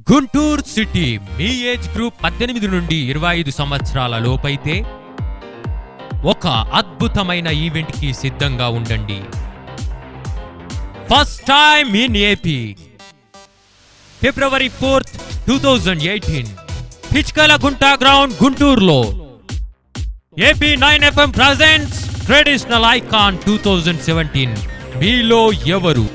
Guntur city మీ age group పద్దెనిమిది నుండి ఇరవై ఐదు సంవత్సరాల లోపైతే ఒక అద్భుతమైన ఈవెంట్ కి సిద్ధంగా ఉండండి first time in AP February fourth two thousand eighteen Pichkala Gunta ground గుంటూరులో AP nine FM presents traditional icon two thousand seventeen మీలో ఎవరు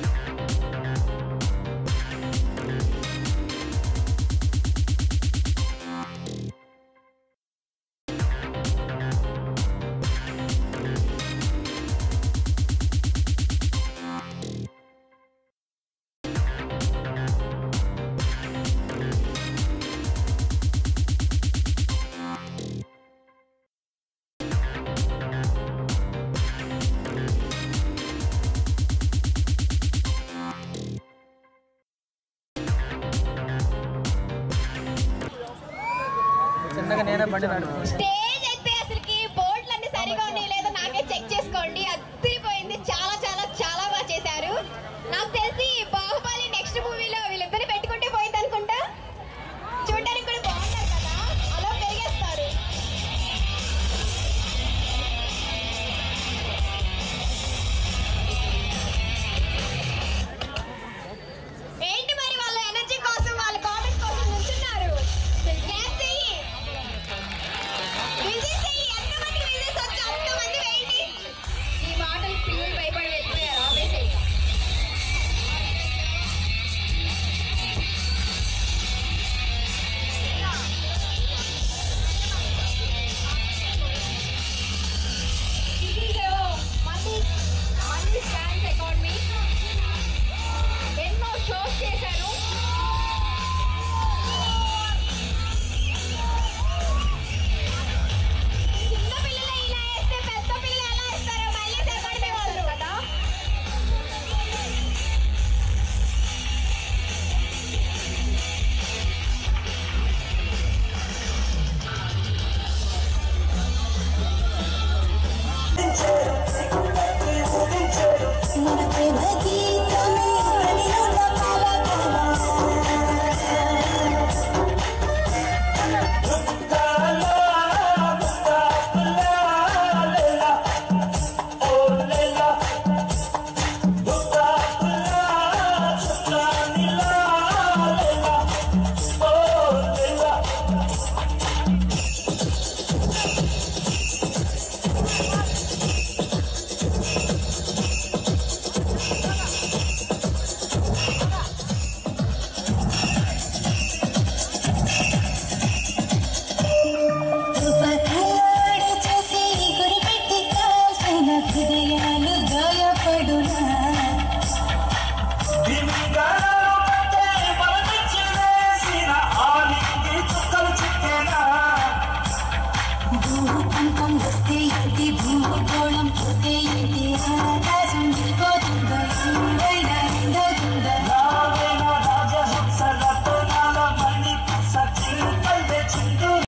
చిన్నగా నేనే బండి నడుపుతాను Stay